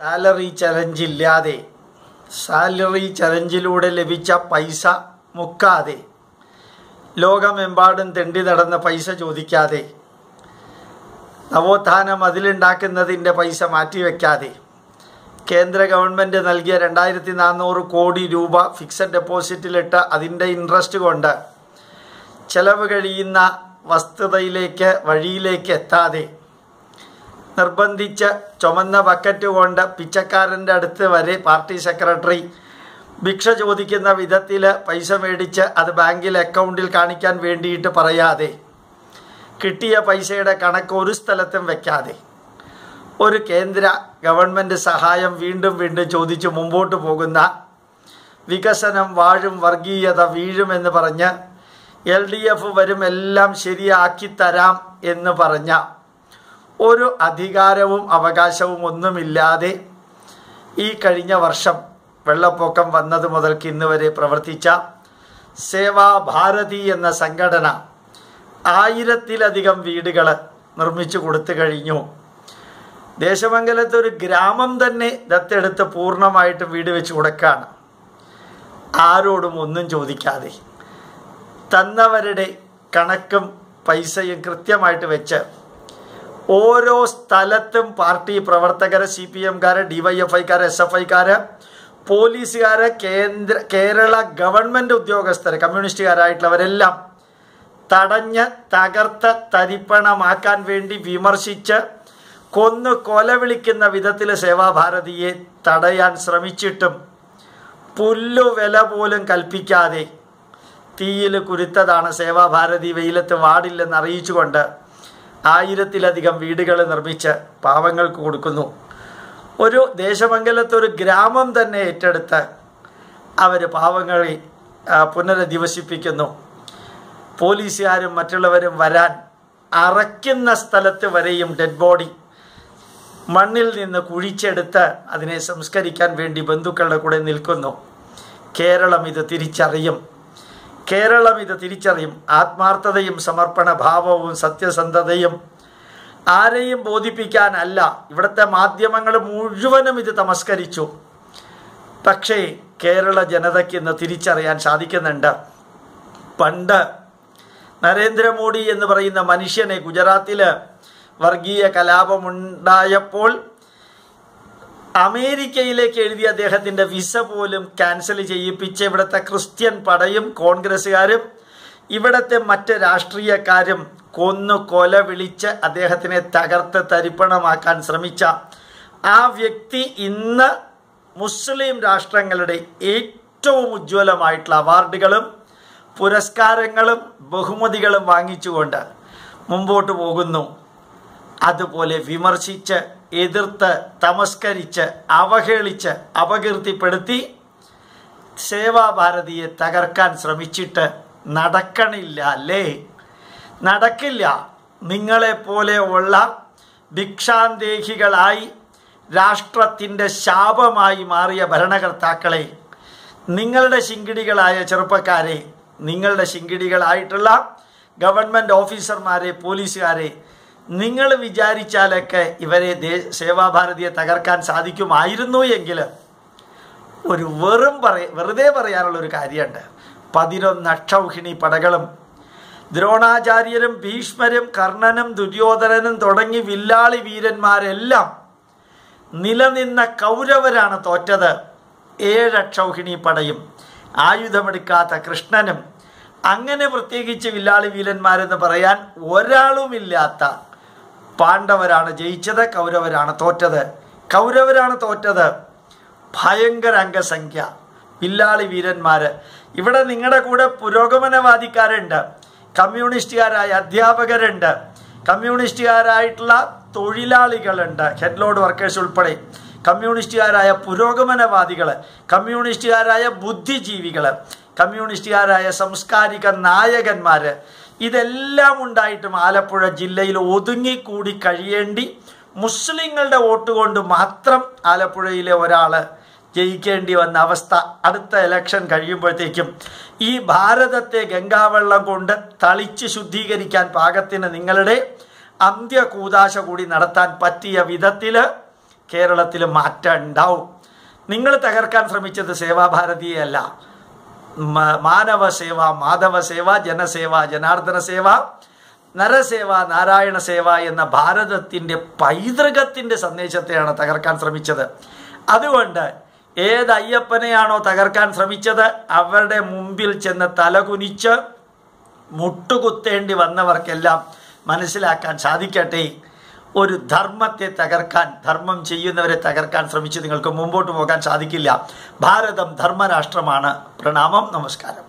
salary challenge ഇല്ലാതെ salary ചലഞ്ചിലൂടെ ലഭിച്ച പൈസ മുക്കാതെ ലോകമെമ്പാടും തെണ്ടി നടന്ന പൈസ ചോദിക്കാതെ നവോത്ഥാനം അതിലുണ്ടാക്കുന്നതിൻ്റെ പൈസ മാറ്റിവെക്കാതെ കേന്ദ്ര ഗവൺമെൻറ് നൽകിയ രണ്ടായിരത്തി നാനൂറ് കോടി രൂപ ഫിക്സഡ് ഡെപ്പോസിറ്റിലിട്ട് അതിൻ്റെ ഇൻട്രസ്റ്റ് കൊണ്ട് ചെലവ് കഴിയുന്ന വസ്തുതയിലേക്ക് വഴിയിലേക്ക് എത്താതെ നിർബന്ധിച്ച് ചുമന്ന ബക്കറ്റ് കൊണ്ട് പിച്ചക്കാരൻ്റെ അടുത്ത് വരെ പാർട്ടി സെക്രട്ടറി ഭിക്ഷ ചോദിക്കുന്ന വിധത്തിൽ പൈസ മേടിച്ച് അത് ബാങ്കിൽ അക്കൗണ്ടിൽ കാണിക്കാൻ വേണ്ടിയിട്ട് പറയാതെ കിട്ടിയ പൈസയുടെ കണക്ക് ഒരു സ്ഥലത്തും വെക്കാതെ ഒരു കേന്ദ്ര ഗവൺമെൻറ് സഹായം വീണ്ടും വീണ്ടും ചോദിച്ച് മുമ്പോട്ട് പോകുന്ന വികസനം വാഴും വർഗീയത വീഴുമെന്ന് പറഞ്ഞ് എൽ ഡി എഫ് വരും എല്ലാം ശരിയാക്കി തരാം എന്ന് പറഞ്ഞ ഒരു അധികാരവും അവകാശവും ഒന്നുമില്ലാതെ ഈ കഴിഞ്ഞ വർഷം വെള്ളപ്പൊക്കം വന്നത് മുതൽക്ക് ഇന്ന് വരെ പ്രവർത്തിച്ച സേവാഭാരതി എന്ന സംഘടന ആയിരത്തിലധികം വീടുകൾ നിർമ്മിച്ചു കൊടുത്തു കഴിഞ്ഞു ദേശമംഗലത്ത് ഒരു ഗ്രാമം തന്നെ ദത്തെടുത്ത് പൂർണ്ണമായിട്ടും വീട് വെച്ച് കൊടുക്കുകയാണ് ആരോടും ഒന്നും ചോദിക്കാതെ തന്നവരുടെ കണക്കും പൈസയും കൃത്യമായിട്ട് വെച്ച് ഓരോ സ്ഥലത്തും പാർട്ടി പ്രവർത്തകരെ സി പി എംകാര് ഡി വൈ എഫ് ഐക്കാര് എസ് എഫ് ഐക്കാര് പോലീസുകാര് കേന്ദ്ര കേരള ഗവൺമെൻറ് ഉദ്യോഗസ്ഥർ കമ്മ്യൂണിസ്റ്റുകാരായിട്ടുള്ളവരെല്ലാം തടഞ്ഞ് തകർത്ത് തരിപ്പണമാക്കാൻ വേണ്ടി വിമർശിച്ച് കൊന്നു കൊല വിളിക്കുന്ന വിധത്തിൽ സേവാഭാരതിയെ തടയാൻ ശ്രമിച്ചിട്ടും പുല്ലു വില പോലും കൽപ്പിക്കാതെ തീയിൽ കുരുത്തതാണ് സേവാഭാരതി വെയിലത്ത് വാടില്ലെന്ന് അറിയിച്ചുകൊണ്ട് ആയിരത്തിലധികം വീടുകൾ നിർമ്മിച്ച് പാവങ്ങൾക്ക് കൊടുക്കുന്നു ഒരു ദേശമംഗലത്ത് ഒരു ഗ്രാമം തന്നെ ഏറ്റെടുത്ത് അവർ പാവങ്ങളെ ആ, പുനരധിവസിപ്പിക്കുന്നു പോലീസുകാരും മറ്റുള്ളവരും വരാൻ അറയ്ക്കുന്ന സ്ഥലത്ത് വരെയും ഡെഡ് ബോഡി മണ്ണിൽ നിന്ന് കുഴിച്ചെടുത്ത് അതിനെ സംസ്കരിക്കാൻ വേണ്ടി ബന്ധുക്കളുടെ കൂടെ നിൽക്കുന്നു കേരളം ഇത് തിരിച്ചറിയും കേരളം ഇത് തിരിച്ചറിയും ആത്മാർത്ഥതയും സമർപ്പണ ഭാവവും സത്യസന്ധതയും ആരെയും ബോധിപ്പിക്കാനല്ല ഇവിടുത്തെ മാധ്യമങ്ങൾ മുഴുവനും ഇത് തമസ്കരിച്ചു പക്ഷേ കേരള ജനതയ്ക്ക് ഇന്ന് തിരിച്ചറിയാൻ സാധിക്കുന്നുണ്ട് പണ്ട് നരേന്ദ്രമോദി എന്ന് പറയുന്ന മനുഷ്യനെ ഗുജറാത്തിൽ വർഗീയ കലാപമുണ്ടായപ്പോൾ അമേരിക്കയിലേക്ക് എഴുതിയ അദ്ദേഹത്തിൻ്റെ വിസ പോലും ക്യാൻസൽ ചെയ്യിപ്പിച്ച് ഇവിടുത്തെ ക്രിസ്ത്യൻ പടയും കോൺഗ്രസ്സുകാരും ഇവിടുത്തെ മറ്റ് രാഷ്ട്രീയക്കാരും കൊന്നു കൊല വിളിച്ച് അദ്ദേഹത്തിനെ തകർത്ത് തരിപ്പണമാക്കാൻ ശ്രമിച്ച ആ വ്യക്തി ഇന്ന് മുസ്ലിം രാഷ്ട്രങ്ങളുടെ ഏറ്റവും ഉജ്ജ്വലമായിട്ടുള്ള അവാർഡുകളും പുരസ്കാരങ്ങളും ബഹുമതികളും വാങ്ങിച്ചുകൊണ്ട് മുമ്പോട്ട് പോകുന്നു അതുപോലെ വിമർശിച്ച് എതിർത്ത് തമസ്കരിച്ച് അവഹേളിച്ച് അപകീർത്തിപ്പെടുത്തി സേവാഭാരതിയെ തകർക്കാൻ ശ്രമിച്ചിട്ട് നടക്കണില്ല അല്ലേ നടക്കില്ല നിങ്ങളെപ്പോലെ ഉള്ള ഭിക്ഷാന്തേഹികളായി രാഷ്ട്രത്തിൻ്റെ ശാപമായി മാറിയ ഭരണകർത്താക്കളെ നിങ്ങളുടെ ശിങ്കിടികളായ ചെറുപ്പക്കാരെ നിങ്ങളുടെ ശിങ്കിടികളായിട്ടുള്ള ഗവൺമെൻറ് ഓഫീസർമാരെ പോലീസുകാരെ നിങ്ങൾ വിചാരിച്ചാലൊക്കെ ഇവരെ ദേ സേവാഭാരതിയെ തകർക്കാൻ സാധിക്കുമായിരുന്നു എങ്കിൽ ഒരു വെറും പറയ വെറുതെ പറയാനുള്ള ഒരു കാര്യമുണ്ട് പതിനൊന്ന് അക്ഷൗഹിണി പടകളും ദ്രോണാചാര്യരും ഭീഷ്മരും കർണനും ദുര്യോധനനും തുടങ്ങി വില്ലാളി വീരന്മാരെല്ലാം നിലനിന്ന കൗരവരാണ് തോറ്റത് ഏഴക്ഷൗഹിണി പടയും ആയുധമെടുക്കാത്ത കൃഷ്ണനും അങ്ങനെ പ്രത്യേകിച്ച് വില്ലാളി വീരന്മാരെന്ന് പറയാൻ ഒരാളുമില്ലാത്ത പാണ്ഡവരാണ് ജയിച്ചത് കൗരവരാണ് തോറ്റത് കൗരവരാണ് തോറ്റത് ഭയങ്കര അംഗസംഖ്യ വില്ലാളി വീരന്മാര് ഇവിടെ നിങ്ങളുടെ കൂടെ പുരോഗമനവാദിക്കാരുണ്ട് കമ്മ്യൂണിസ്റ്റുകാരായ അധ്യാപകരുണ്ട് കമ്മ്യൂണിസ്റ്റുകാരായിട്ടുള്ള തൊഴിലാളികളുണ്ട് ഹെഡ് ലോഡ് വർക്കേഴ്സ് ഉൾപ്പെടെ കമ്മ്യൂണിസ്റ്റുകാരായ പുരോഗമനവാദികൾ കമ്മ്യൂണിസ്റ്റുകാരായ ബുദ്ധിജീവികൾ കമ്മ്യൂണിസ്റ്റുകാരായ സാംസ്കാരിക നായകന്മാർ ഇതെല്ലാം ഉണ്ടായിട്ടും ആലപ്പുഴ ജില്ലയിൽ ഒതുങ്ങിക്കൂടി കഴിയേണ്ടി മുസ്ലിങ്ങളുടെ വോട്ട് കൊണ്ട് മാത്രം ആലപ്പുഴയിലെ ഒരാൾ ജയിക്കേണ്ടി വന്ന അവസ്ഥ അടുത്ത ഇലക്ഷൻ കഴിയുമ്പോഴത്തേക്കും ഈ ഭാരതത്തെ ഗംഗാവെള്ളം കൊണ്ട് തളിച്ച് ശുദ്ധീകരിക്കാൻ പാകത്തിന് നിങ്ങളുടെ അന്ത്യകൂതാശ കൂടി നടത്താൻ പറ്റിയ വിധത്തിൽ കേരളത്തിൽ മാറ്റം ഉണ്ടാവും നിങ്ങൾ തകർക്കാൻ ശ്രമിച്ചത് സേവാഭാരതിയല്ല മ- മാനവ സേവ മാധവ സേവ ജനസേവ ജനാർദ്ദന സേവ നരസേവ നാരായണ സേവ എന്ന ഭാരതത്തിൻ്റെ പൈതൃകത്തിൻ്റെ സന്ദേശത്തെയാണ് തകർക്കാൻ ശ്രമിച്ചത് അതുകൊണ്ട് ഏത് അയ്യപ്പനെയാണോ തകർക്കാൻ ശ്രമിച്ചത് അവരുടെ മുമ്പിൽ ചെന്ന് തലകുനിച്ച് മുട്ടുകുത്തേണ്ടി വന്നവർക്കെല്ലാം മനസ്സിലാക്കാൻ സാധിക്കട്ടെ ഒരു ധർമ്മത്തെ തകർക്കാൻ ധർമ്മം ചെയ്യുന്നവരെ തകർക്കാൻ ശ്രമിച്ച് നിങ്ങൾക്ക് മുമ്പോട്ട് പോകാൻ സാധിക്കില്ല ഭാരതം ധർമ്മരാഷ്ട്രമാണ് പ്രണാമം നമസ്കാരം